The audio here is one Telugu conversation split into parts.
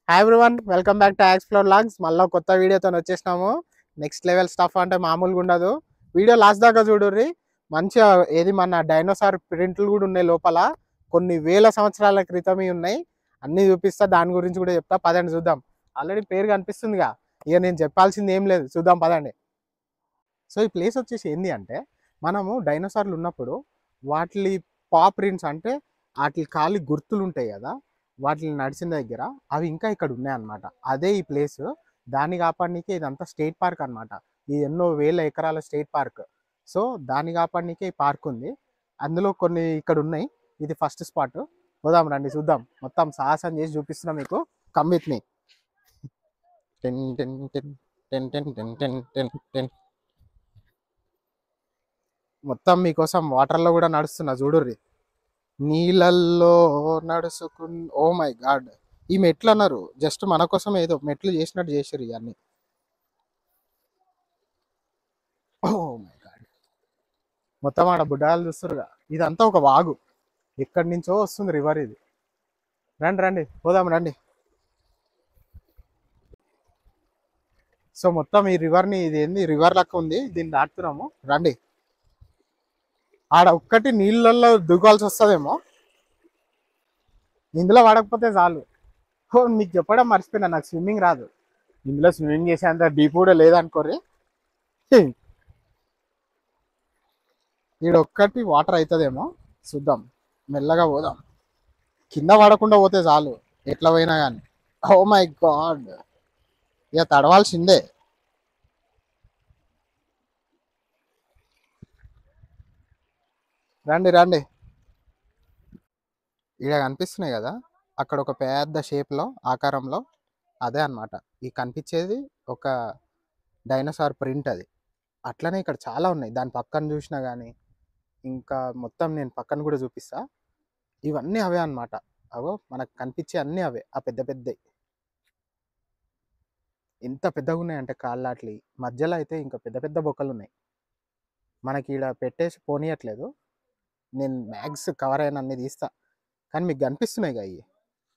hi everyone welcome back to explore logs మళ్ళీ కొత్త వీడియోతో వచ్చేసినాము నెక్స్ట్ లెవెల్ స్టఫ్ అంటే మామూలుగా ఉండదు వీడియో లాస్ట్ దాకా చూడుర్రి మంచిగా ఏది మన డైనోసార్ ప్రింట్లు కూడా ఉన్నాయి లోపల కొన్ని వేల సంవత్సరాల క్రితమే ఉన్నాయి అన్ని చూపిస్తా దాని గురించి కూడా చెప్తా పదండి చూద్దాం ఆల్రెడీ పేరు కనిపిస్తుందిగా ఇక నేను చెప్పాల్సింది ఏం లేదు చూద్దాం పదండి సో ఈ ప్లేస్ వచ్చేసి ఏంది అంటే మనము డైనోసార్లు ఉన్నప్పుడు వాటి పా ప్రింట్స్ అంటే వాటి కాలి గుర్తులు ఉంటాయి కదా వాటిని నడిచిన దగ్గర అవి ఇంకా ఇక్కడ ఉన్నాయన్నమాట అదే ఈ ప్లేస్ దాన్ని కాపాడనీకే ఇదంతా స్టేట్ పార్క్ అన్నమాట ఇది ఎన్నో వేల ఎకరాల స్టేట్ పార్క్ సో దాన్ని కాపాడనీకే ఈ పార్క్ ఉంది అందులో కొన్ని ఇక్కడ ఉన్నాయి ఇది ఫస్ట్ స్పాట్ పోదాం రండి చూద్దాం మొత్తం సాహసం చేసి చూపిస్తున్నా మీకు come with me ten ten ten ten ten ten ten ten ten మొత్తం మీకోసం వాటర్లో కూడా నడుస్తున్నా చూడుర్రి నీళ్ళల్లో నడుచుకు ఓ మై గాడ్ ఈ మెట్లు అన్నారు జస్ట్ మన కోసం ఏదో మెట్లు చేసినట్టు చేసారు ఇవన్నీ ఓ మై గాడ్ మొత్తం ఆడ బుడ్డాలు చూస్తురుగా ఇదంతా ఒక వాగు ఎక్కడి నుంచో వస్తుంది రివర్ ఇది రండి రండి పోదాం రండి సో మొత్తం ఈ రివర్ని ఇది ఏంది రివర్ లెక్క ఉంది దీన్ని దాటుతున్నాము రండి ఆడ ఒక్కటి నీళ్ళల్లో దూకాల్సి వస్తుందేమో ఇందులో పడకపోతే చాలు ఓ మీకు చెప్పడం మర్చిపోయినా నాకు స్విమ్మింగ్ రాదు ఇందులో స్విమ్మింగ్ చేసేంత డీప్ కూడా లేదనుకోరి ఈడ ఒక్కటి వాటర్ అవుతుందేమో చూద్దాం మెల్లగా పోదాం కింద పడకుండా పోతే చాలు ఎట్లా పోయినా కానీ ఓ మై గాడ్ ఇక తడవాల్సిందే రండి రండి ఇక్కడ కనిపిస్తున్నాయి కదా అక్కడ ఒక పెద్ద షేప్లో ఆకారంలో అదే అన్నమాట ఈ కనిపించేది ఒక డైనోసార్ ప్రింట్ అది అట్లనే ఇక్కడ చాలా ఉన్నాయి దాని పక్కన చూసినా కానీ ఇంకా మొత్తం నేను పక్కన కూడా చూపిస్తా ఇవన్నీ అవే అన్నమాట అవో మనకు కనిపించే అన్నీ అవే ఆ పెద్ద పెద్దవి ఎంత పెద్దగా ఉన్నాయంటే కాళ్ళాట్లి మధ్యలో అయితే ఇంకా పెద్ద పెద్ద బొక్కలు ఉన్నాయి మనకి ఇక్కడ పెట్టేసి పోనీయట్లేదు నేను మ్యాగ్స్ కవర్ అయిన అన్ని తీస్తా కానీ మీకు కనిపిస్తున్నాయి కదా ఇవి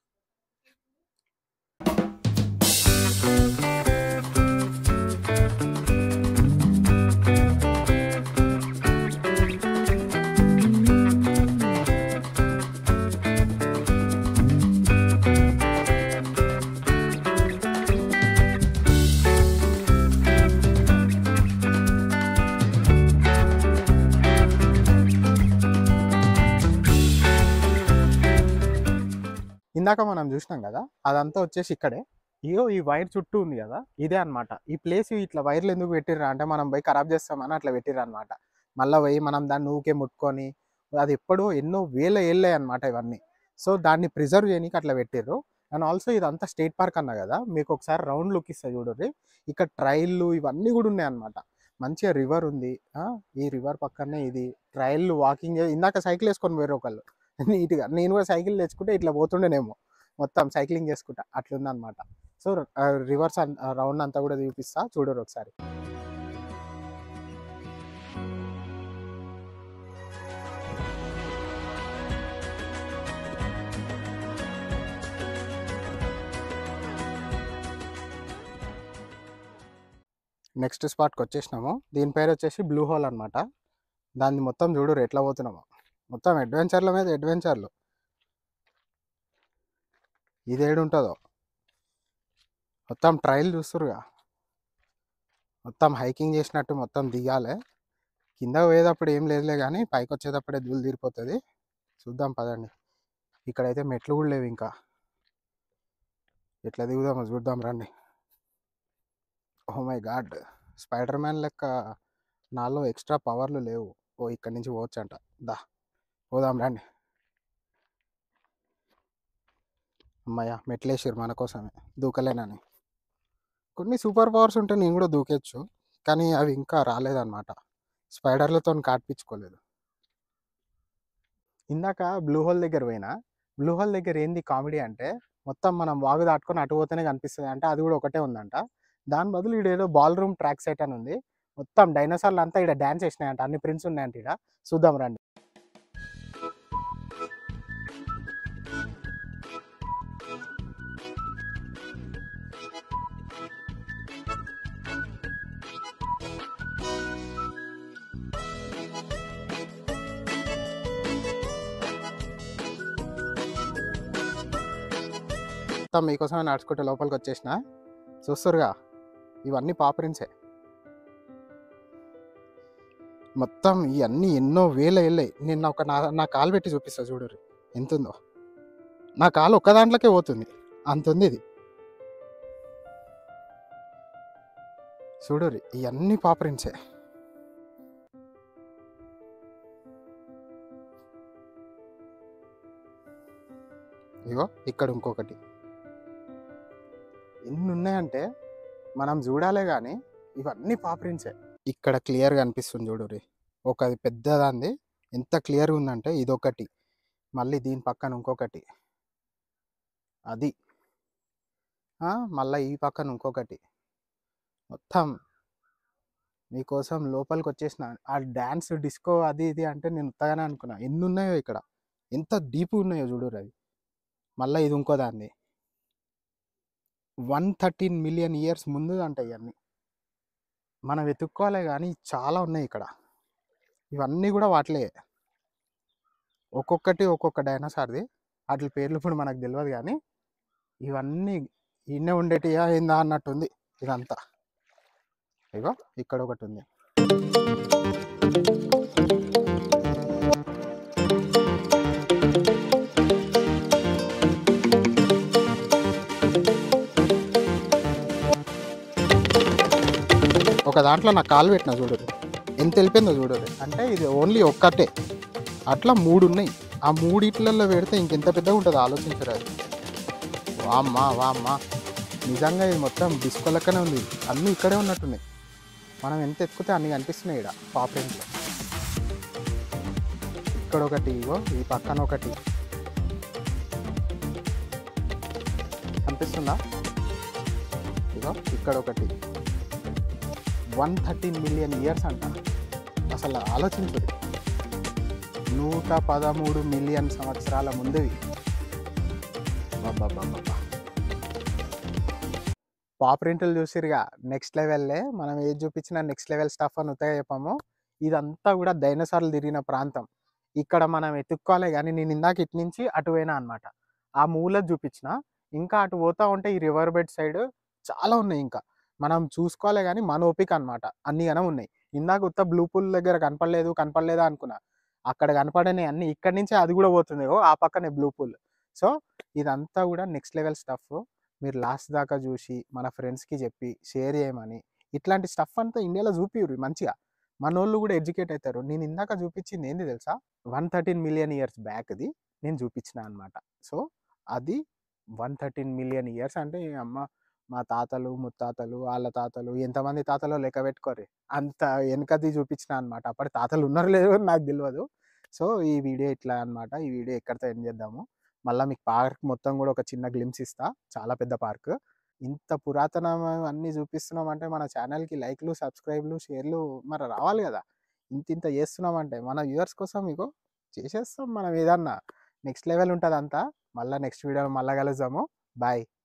ఇందాక మనం చూసినాం కదా అదంతా వచ్చేసి ఇక్కడే ఇగో ఈ వైర్ చుట్టూ ఉంది కదా ఇదే అన్నమాట ఈ ప్లేస్ ఇట్లా వైర్లు ఎందుకు పెట్టిర్రా అంటే మనం పోయి ఖరాబ్ చేస్తామని అట్లా పెట్టిర్రు అనమాట మళ్ళీ పోయి మనం దాన్ని ఊకే ముట్టుకొని అది ఎప్పుడో ఎన్నో వేల ఏళ్ళే అనమాట ఇవన్నీ సో దాన్ని ప్రిజర్వ్ చేయడానికి అట్లా పెట్టిర్రు అండ్ ఆల్సో ఇదంతా స్టేట్ పార్క్ అన్న కదా మీకు ఒకసారి రౌండ్ లుక్ ఇస్తా చూడండి ఇక్కడ ట్రైళ్ళు ఇవన్నీ కూడా ఉన్నాయి అనమాట మంచిగా రివర్ ఉంది ఆ, ఈ రివర్ పక్కనే ఇది ట్రైళ్ళు వాకింగ్ ఇందాక సైకిల్ వేసుకొని పోయారు ఒకళ్ళు నీట్గా నేను కూడా సైకిల్ తెచ్చుకుంటే ఇట్లా పోతుండేనేమో మొత్తం సైక్లింగ్ చేసుకుంటా అట్లుందనమాట సో రివర్స్ రౌండ్ అంతా కూడా చూపిస్తా చూడరు ఒకసారి నెక్స్ట్ స్పాట్కి వచ్చేసినాము దీని పేరు వచ్చేసి బ్లూ హోల్ అనమాట దాన్ని మొత్తం చూడరు ఎట్లా పోతున్నామో మొత్తం అడ్వెంచర్ల మీద అడ్వెంచర్లు ఇది ఏడు ఉంటుందో మొత్తం ట్రయల్ చూస్తురుగా మొత్తం హైకింగ్ చేసినట్టు మొత్తం దిగాలి కింద పోయేటప్పుడు ఏం లేదులే కానీ పైకి వచ్చేటప్పుడే ధూళి తీరిపోతుంది చూద్దాం పదండి ఇక్కడైతే మెట్లు కూడా లేవు ఇంకా ఎట్లా దిగుదామో చూద్దాం రండి oh my god spider man లెక్క నాలో ఎక్స్ట్రా పవర్లు లేవు ఓ ఇక్కడి నుంచి పోవచ్చంట దా పోదాం రండి అమ్మయ్య మెట్లేసారు మన కోసమే దూకలేనని కొన్ని సూపర్ పవర్స్ ఉంటే నేను కూడా దూకేచ్చు కానీ అవి ఇంకా రాలేదన్నమాట స్పైడర్లతో కాట్పించుకోలేదు ఇందాక బ్లూ హోల్ దగ్గర పోయినా బ్లూ హోల్ దగ్గర ఏంది కామెడీ అంటే మొత్తం మనం వాగు దాటుకొని అటు పోతేనే కనిపిస్తుంది అంటే అది కూడా ఒకటే ఉందంట దాని బదులు ఇక్కడ ఏదో బాల్ రూమ్ ట్రాక్ సెట్ అని ఉంది మొత్తం డైనోసార్లు అంతా ఇక్కడ డ్యాన్స్ చేసినాయంట అన్ని ప్రింట్స్ ఉన్నాయంట ఇక్కడ చూద్దాం రండి మొత్తం మీకోసమే నడుచుకుంటే లోపలికి వచ్చేసిన చూస్తురుగా ఇవన్నీ పాపరిన్సే మొత్తం ఇవన్నీ ఎన్నో వేల వెళ్ళాయి నేను ఒక నా నా కాలు పెట్టి చూపిస్తా చూడరు ఎంత ఉందో నా కాలు ఒక్క దాంట్లోకే పోతుంది అంత ఉంది ఇది చూడరు ఇవన్నీ పాపరిన్సే ఇగో ఇక్కడ ఇంకొకటి ఎన్ని ఉన్నాయంటే మనం చూడాలే కానీ ఇవన్నీ పాపరిన్సే ఇక్కడ క్లియర్గా అనిపిస్తుంది చూడు ఒక పెద్దదాంది ఎంత క్లియర్గా ఉందంటే ఇదొకటి మళ్ళీ దీని పక్కన ఇంకొకటి అది ఆ, మళ్ళీ ఈ పక్కన ఇంకొకటి మొత్తం మీకోసం లోపలికి వచ్చేసిన ఆ డ్యాన్స్ డిస్కో అది ఇది అంటే నేను ఉత్తగానే అనుకున్నా ఎన్ని ఉన్నాయో ఇక్కడ ఎంత డీప్ ఉన్నాయో చూడు అవి మళ్ళీ ఇది ఇంకో దాన్ని వన్ థర్టీన్ మిలియన్ ఇయర్స్ ముందు అంట ఇవన్నీ మనం వెతుక్కోలే కానీ చాలా ఉన్నాయి ఇక్కడ ఇవన్నీ కూడా వాటిలే ఒక్కొక్కటి ఒక్కొక్క డైనోసార్ది వాటి పేర్లు ఇప్పుడు మనకు తెలియదు కానీ ఇవన్నీ ఇన్నే ఉండేటియా ఏందా అన్నట్టుంది ఇదంతా ఇగో ఇక్కడ ఒకటి ఉంది ఒక దాంట్లో నా కాలు పెట్టిన చూడరు ఎంత వెళ్ళిపోయిందో చూడరు అంటే ఇది ఓన్లీ ఒక్కటే అట్లా మూడు ఉన్నాయి ఆ మూడిట్లలో పెడితే ఇంకెంత పెద్దగా ఉంటుంది ఆలోచించరు అది వామ్మా వామ్మా నిజంగా ఇది మొత్తం డిస్కో లెక్కనే ఉంది అన్నీ ఇక్కడే ఉన్నట్టున్నాయి మనం ఎంత ఎత్తుకుతే అన్ని కనిపిస్తున్నాయి ఇక్కడ పాపరెంట్లో ఇక్కడ ఒకటి ఇగో ఈ పక్కన ఒకటి కనిపిస్తుందా ఇగో ఇక్కడ ఒకటి వన్ థర్టీన్ మిలియన్ ఇయర్స్ అంట అసలు ఆలోచించదు నూట పదమూడు మిలియన్ సంవత్సరాల ముందువి బాబా పాపరింటలు చూసిరుగా నెక్స్ట్ లెవెల్లే మనం ఏది చూపించినా నెక్స్ట్ లెవెల్ స్టఫ్ అని ఉత్తగా చెప్పాము ఇదంతా కూడా డైనోసార్లు తిరిగిన ప్రాంతం ఇక్కడ మనం ఎత్తుక్కోలే కానీ నేను ఇందాక ఇటు నుంచి అటు పోయినా అనమాట ఆ మూల చూపించిన ఇంకా అటు పోతా ఉంటే ఈ రివర్ బెడ్ సైడ్ చాలా ఉన్నాయి ఇంకా మనం చూసుకోలే కానీ మన ఓపిక అనమాట అన్ని గనం ఉన్నాయి ఇందాక ఉత్త బ్లూ పూల్ దగ్గర కనపడలేదు కనపడలేదా అనుకున్నా అక్కడ కనపడని అన్ని ఇక్కడి నుంచి అది కూడా పోతుంది ఓ ఆ పక్కనే బ్లూ పూల్ సో ఇదంతా కూడా నెక్స్ట్ లెవెల్ స్టఫ్ మీరు లాస్ట్ దాకా చూసి మన ఫ్రెండ్స్కి చెప్పి షేర్ చేయమని ఇట్లాంటి స్టఫ్ అంతా ఇండియాలో చూపిరు మంచిగా మనోళ్ళు కూడా ఎడ్యుకేట్ అవుతారు నేను ఇందాక చూపించింది ఏంది తెలుసా వన్ థర్టీన్ మిలియన్ ఇయర్స్ బ్యాక్ది నేను చూపించిన అనమాట సో అది వన్ థర్టీన్ మిలియన్ ఇయర్స్ అంటే ఈ అమ్మ మా తాతలు ముత్తాతలు వాళ్ళ తాతలు ఎంతమంది తాతలు లెక్క పెట్టుకోరు అంత వెనకది చూపించిన అనమాట అప్పటి తాతలు ఉన్నారు లేదో నాకు తెలియదు సో ఈ వీడియో ఇట్లా అన్నమాట ఈ వీడియో ఎక్కడితో ఎండ్ చేద్దాము మళ్ళీ మీకు పార్క్ మొత్తం కూడా ఒక చిన్న గ్లిమ్స్ ఇస్తా చాలా పెద్ద పార్క్ ఇంత పురాతనం అన్నీ చూపిస్తున్నాం అంటే మన ఛానల్కి లైక్లు సబ్స్క్రైబ్లు షేర్లు మరి రావాలి కదా ఇంత ఇంత చేస్తున్నామంటే మన వ్యూవర్స్ కోసం మీకు చేసేస్తాం మనం ఏదన్నా నెక్స్ట్ లెవెల్ ఉంటుంది అంతా మళ్ళీ నెక్స్ట్ వీడియో మళ్ళీ కలుద్దాము బాయ్